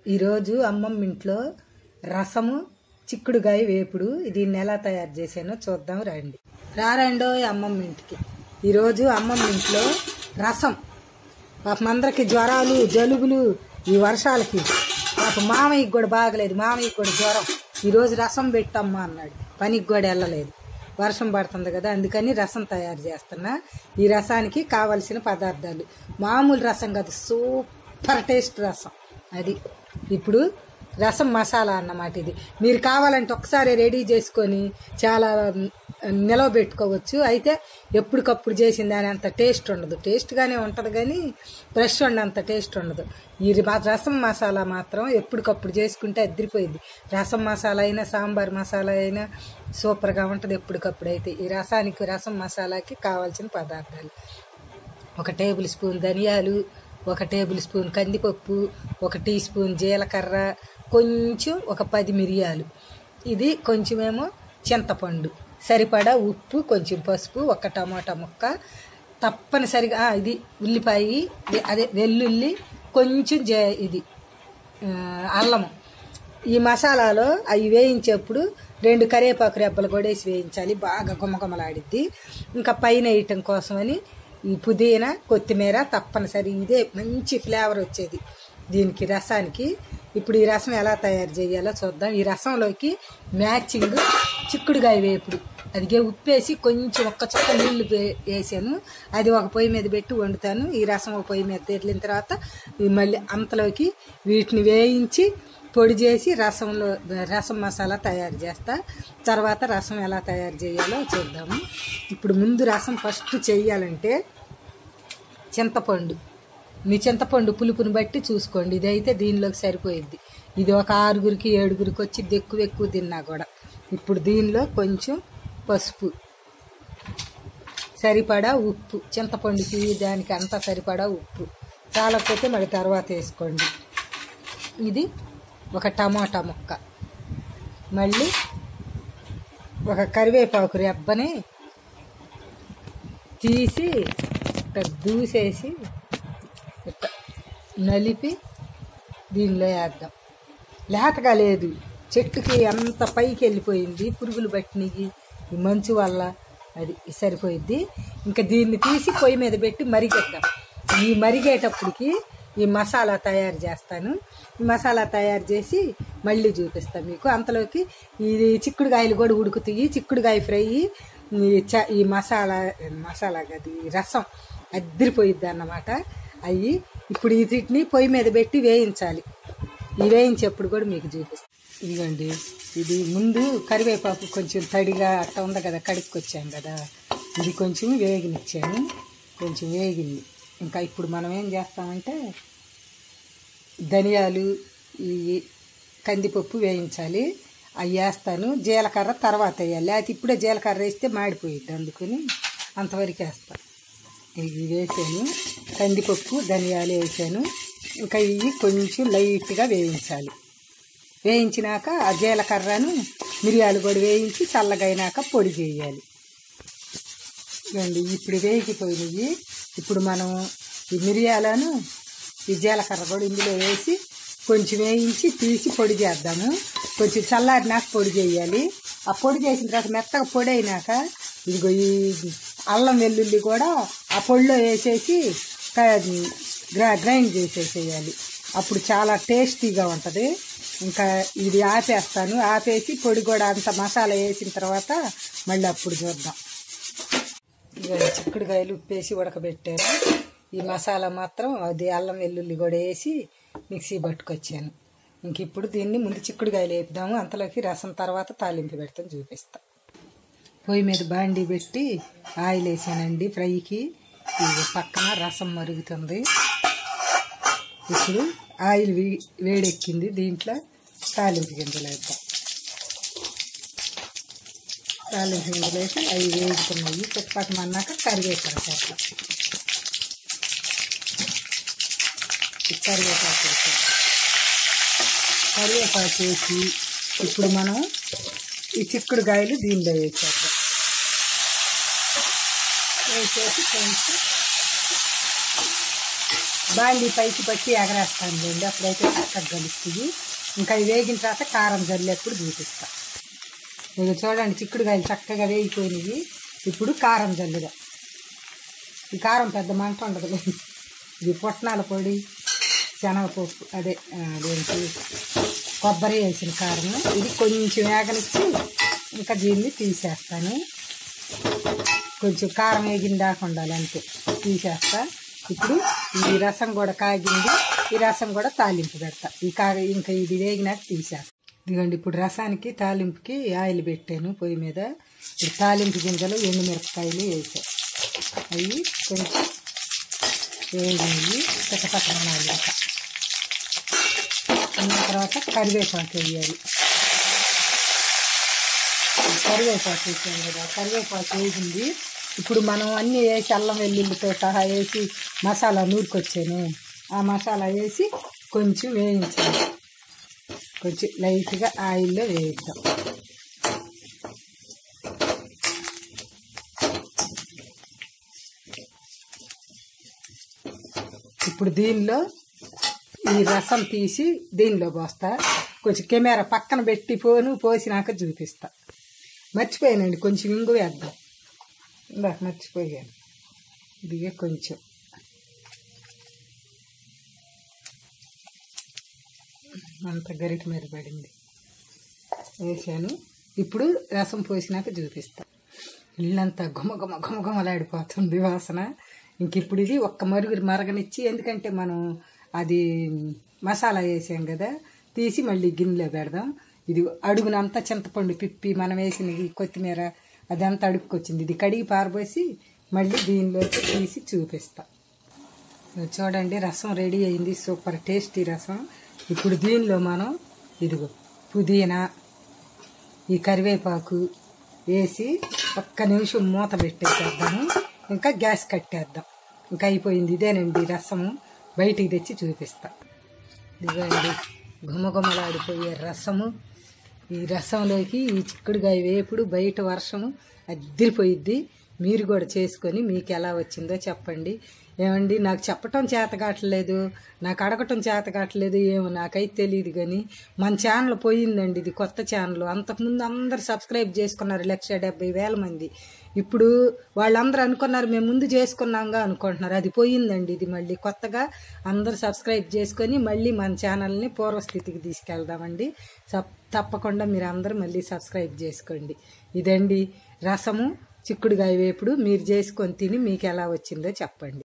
ఈరోజు అమ్మమ్మ ఇంట్లో రసము చిక్కుడుగాయ వేపుడు దీన్ని ఎలా తయారు చేశానో చూద్దాం రండి రారండో అమ్మమ్మ ఇంటికి ఈరోజు అమ్మమ్మ ఇంట్లో రసం పాపం అందరికి జ్వరాలు జలుబులు ఈ వర్షాలకి పాప మామయ్యకి కూడా బాగలేదు మామయ్యకి కూడా జ్వరం ఈరోజు రసం పెట్టమ్మా అన్నాడు పనికి కూడా వెళ్ళలేదు వర్షం పడుతుంది కదా అందుకని రసం తయారు చేస్తున్నా ఈ రసానికి కావలసిన పదార్థాలు మామూలు రసం కాదు సూపర్ టేస్ట్ రసం అది ఇప్పుడు రసం మసాలా అన్నమాట ఇది మీరు కావాలంటే ఒకసారి రెడీ చేసుకొని చాలా నిలవ పెట్టుకోవచ్చు అయితే ఎప్పటికప్పుడు చేసిన దాని అంత టేస్ట్ ఉండదు టేస్ట్గానే ఉంటుంది కానీ ఫ్రెష్ అంత టేస్ట్ ఉండదు ఈ ర- రసం మసాలా మాత్రం ఎప్పటికప్పుడు చేసుకుంటే అద్దరిపోయింది రసం మసాలా అయినా సాంబార్ మసాలా అయినా సూపర్గా ఉంటుంది ఎప్పటికప్పుడు అయితే ఈ రసానికి రసం మసాలాకి కావాల్సిన పదార్థాలు ఒక టేబుల్ స్పూన్ ధనియాలు ఒక టేబుల్ స్పూన్ కందిపప్పు ఒక టీ స్పూన్ జీలకర్ర కొంచెం ఒక పది మిరియాలు ఇది కొంచెమేమో చింతపండు సరిపడా ఉప్పు కొంచెం పసుపు ఒక టమాటా ముక్క తప్పనిసరిగా ఆ, ఇది ఉల్లిపాయ ఇది అదే వెల్లుల్లి కొంచెం జే ఇది ఆ, అల్లము ఈ మసాలాలో అవి వేయించేప్పుడు రెండు కరివేపాకు రెబ్బలు కూడా వేసి వేయించాలి బాగా గుమగుమలాడిద్ది ఇంకా పైన వేయటం కోసమని ఈ పుదీనా కొత్తిమీర తప్పనిసరి ఇదే మంచి ఫ్లేవర్ వచ్చేది దీనికి రసానికి ఇప్పుడు ఈ రసం ఎలా తయారు చేయాలో చూద్దాం ఈ రసంలోకి మ్యాచింగ్ చిక్కుడుగాయ వేపుడు అదిగే ఉప్పేసి కొంచెం ఒక్క చుక్క నీళ్లు వే- వేసాను అది ఒక పొయ్యి మీద పెట్టి వండుతాను ఈ రసం ఒక పొయ్యి మీద తెరిలిన తర్వాత ఈ మళ్ళీ అంతలోకి వీటిని వేయించి పొడి చేసి రసంలో రసం మసాలా తయారు చేస్తా తర్వాత రసం ఎలా తయారు చేయాలో చూద్దాము ఇప్పుడు ముందు రసం ఫస్ట్ చేయాలంటే చింతపండు మీ చింతపండు పులుపుని బట్టి చూసుకోండి ఇదైతే దీనిలోకి సరిపోయిద్ది ఇది ఒక ఆరుగురికి ఏడుగురికి వచ్చి ఎక్కువ ఎక్కువ తిన్నా కూడా ఇప్పుడు దీనిలో కొంచెం పసుపు సరిపడా ఉప్పు చింతపండుకి దానికి అంతా సరిపడా ఉప్పు చాలకపోతే మళ్ళీ తర్వాత వేసుకోండి ఇది ఒక టమాటా ముక్క మళ్ళీ ఒక కరివేపాకు రెబ్బని తీసి ఇట్ట దూసేసి ఇట్ట నలిపి దీనిలో వేద్దాం లేతగా లేదు చెట్టుకి అంత పైకి వెళ్ళిపోయింది పురుగులు పట్టినవి ఈ మంచు వల్ల అది సరిపోయిద్ది ఇంకా దీన్ని తీసి పొయ్యి మీద పెట్టి మరిగేద్దాం ఈ మరిగేటప్పటికి ఈ మసాలా తయారు చేస్తాను ఈ మసాలా తయారు చేసి మళ్ళీ చూపిస్తాను మీకు అంతలోకి ఇది చిక్కుడుకాయలు కూడా ఉడుకుతాయి చిక్కుడుకాయ ఫ్రై ఈ చ ఈ మసాలా మసాలా కాదు ఈ రసం అద్దరిపోయిద్ది అన్నమాట అవి ఇప్పుడు ఈ వీటిని పొయ్యి మీద పెట్టి వేయించాలి ఈ వేయించేప్పుడు కూడా మీకు చూపిస్తాను ఇదిగోండి ఇది ముందు కరివేపాకు కొంచెం తడిగా అట్ట ఉంది కదా కడుక్కొచ్చాం కదా ఇది కొంచెం వేగనిచ్చాను కొంచెం వేగింది ఇంకా ఇప్పుడు మనం ఏం చేస్తామంటే ధనియాలు ఈ కందిపప్పు వేయించాలి అవి వేస్తాను జీలకర్ర తర్వాత వేయాలి లేకపోతే ఇప్పుడే జీలకర్ర వేస్తే మాడిపోయిద్ది అందుకని అంతవరకు వేస్తాను ఇవి వేసాను కందిపప్పు ధనియాలు వేసాను ఇంకా ఇవి కొంచెం లైట్గా వేయించాలి వేయించినాక ఆ జీలకర్రను మిరియాలు కూడా వేయించి చల్లగైనాక పొడి చేయాలి ఇదిగోండి ఇప్పుడు వేగిపోయినవి ఇప్పుడు మనం ఈ మిరియాలను ఈ జీలకర్ర కూడా ఇందులో వేసి కొంచెం వేయించి తీసి పొడి చేద్దాము కొంచెం చల్లారినాక పొడి చేయాలి ఆ పొడి చేసిన తర్వాత మెత్తగా పొడి అయినాక ఇదిగో ఈ అల్లం వెల్లుల్లి కూడా ఆ పొడిలో వేసేసి క- గ్రా గ్రైండ్ చేసేసేయాలి అప్పుడు చాలా టేస్టీగా ఉంటుంది ఇంకా ఇది ఆపేస్తాను ఆపేసి పొడి కూడా అంత మసాలా వేసిన తర్వాత మళ్ళీ అప్పుడు చూద్దాం ఇదిగోండి చిక్కుడుకాయలు ఉప్పేసి ఉడకబెట్టాను ఈ మసాలా మాత్రం అది అల్లం వెల్లుల్లి కూడా వేసి మిక్సీ పట్టుకొచ్చాను ఇంక ఇప్పుడు దీన్ని ముందు చిక్కుడుకాయలు వేపుదాము అంతలోకి రసం తర్వాత తాలింపు పెడతాను చూపిస్తా పొయ్యి మీద బాండి పెట్టి ఆయిల్ వేసానండి ఫ్రైకి ఇది పక్కన రసం మరుగుతుంది ఇప్పుడు ఆయిల్ వీ- వేడెక్కింది దీంట్లో తాలింపు గింజలు వేద్దాం తాలింపు గింజలు వేసి అవి వేగుతున్నాయి చుట్టుపక్కల అన్నాక కరివేపాకు వేస్తాం ఈ కరివేపాకు వేసేద్దాం కరివేపాకు వేసి ఇప్పుడు మనం ఈ చిక్కుడుకాయలు దీనిలో వేసేద్దాం వేసేసి కొంచెం బాండి పైకి పట్టి ఎగరేస్తాను లేండి అప్పుడైతే చక్కగా కలుస్తుంది ఇంకా ఇవి వేగిన తర్వాత కారం జల్లేప్పుడు చూపిస్తా ఇక చూడండి చిక్కుడుకాయలు చక్కగా వేగిపోయినవి ఇప్పుడు కారం జల్లుగా ఈ కారం పెద్ద మంట ఉండదు ఇది పుట్నాల పొడి శనగపప్పు అదే ఆ, అదేంటి కొబ్బరి వేసిన కారం ఇది కొంచెం వేగనిచ్చి ఇంకా దీన్ని తీసేస్తాను కొంచెం కారం వేగిన దాకా ఉండాలి అంతే తీసేస్తా ఇప్పుడు ఈ రసం కూడా కాగింది ఈ రసం కూడా తాలింపు పెడతా ఈ కా ఇంకా ఇది వేగినాక తీసేస్తా ఇదిగోండి ఇప్పుడు రసానికి తాలింపుకి ఆయిల్ పెట్టాను పొయ్యి మీద ఇప్పుడు తాలింపు గింజలు ఎండుమిరపకాయలు వేసా అవి కొంచెం వేగినవి చక్కపక్కనాలి ఇంకా అన్న తర్వాత కరివేపాకు వేయాలి కరివేపాకు వేసాం కదా కరివేపాకు వేసింది ఇప్పుడు మనం అన్నీ వేసి అల్లం వెల్లుల్లితో సహా వేసి మసాలా నూరుకొచ్చాను ఆ మసాలా వేసి కొంచెం వేయించాలి కొంచెం లైట్గా ఆయిల్లో వేయిద్దాం ఇప్పుడు దీనిలో ఈ రసం తీసి దీనిలో పోస్తా కొంచెం కెమెరా పక్కన పెట్టి పోను పోసినాక చూపిస్తా మర్చిపోయానండి కొంచెం ఇంగు వేద్దాం ఇందా మర్చిపోయాను ఇదిగే కొంచెం అంత గరిట మీద పడింది వేసాను ఇప్పుడు రసం పోసినాక చూపిస్తా ఇల్లంతా గుమ గుమ గుమ గుమలాడిపోతుంది వాసన ఇంక ఇప్పుడు ఇది ఒక్క మరుగురు మరగనిచ్చి ఎందుకంటే మనం అది మసాలా వేసాం కదా తీసి మళ్ళీ గిన్నెలో పెడదాం ఇది అడుగునంతా చింతపండు పిప్పి మనం వేసిన ఈ కొత్తిమీర అదంతా అడుక్కొచ్చింది ఇది కడిగి పారబోసి మళ్ళీ దీనిలోకి తీసి చూపిస్తా చూడండి రసం రెడీ అయింది సూపర్ టేస్టీ రసం ఇప్పుడు దీనిలో మనం ఇదిగో పుదీనా ఈ కరివేపాకు వేసి ఒక్క నిమిషం మూత పెట్టేసేద్దాము ఇంకా గ్యాస్ కట్టేద్దాం ఇంకా అయిపోయింది ఇదేనండి రసము బయటికి తెచ్చి చూపిస్తా ఇదిగోండి గుమగుమలాడిపోయే రసము ఈ రసంలోకి ఈ చిక్కుడుగాయ వేపుడు బయట వర్షము అద్దరిపోయిద్ది మీరు కూడా చేసుకొని మీకు ఎలా వచ్చిందో చెప్పండి ఏమండి నాకు చెప్పటం చేత కావట్లేదు నాకు అడగటం చేత కావట్లేదు ఏమో నాకైతే తెలియదు కానీ మన ఛానల్ పోయిందండి ఇది కొత్త ఛానల్ అంతకుముందు అందరు సబ్స్క్రైబ్ చేసుకున్నారు లక్ష డెబ్బై వేల మంది ఇప్పుడు వాళ్ళందరూ అనుకున్నారు మేము ముందు చేసుకున్నాంగా అనుకుంటున్నారు అది పోయిందండి ఇది మళ్ళీ కొత్తగా అందరూ సబ్స్క్రైబ్ చేసుకొని మళ్ళీ మన ఛానల్ని పూర్వస్థితికి తీసుకెళ్దామండి సప్ తప్పకుండా మీరు అందరూ మళ్ళీ సబ్స్క్రైబ్ చేసుకోండి ఇదండి రసము చిక్కుడుగాయ వేపుడు మీరు చేసుకొని తిని మీకు ఎలా వచ్చిందో చెప్పండి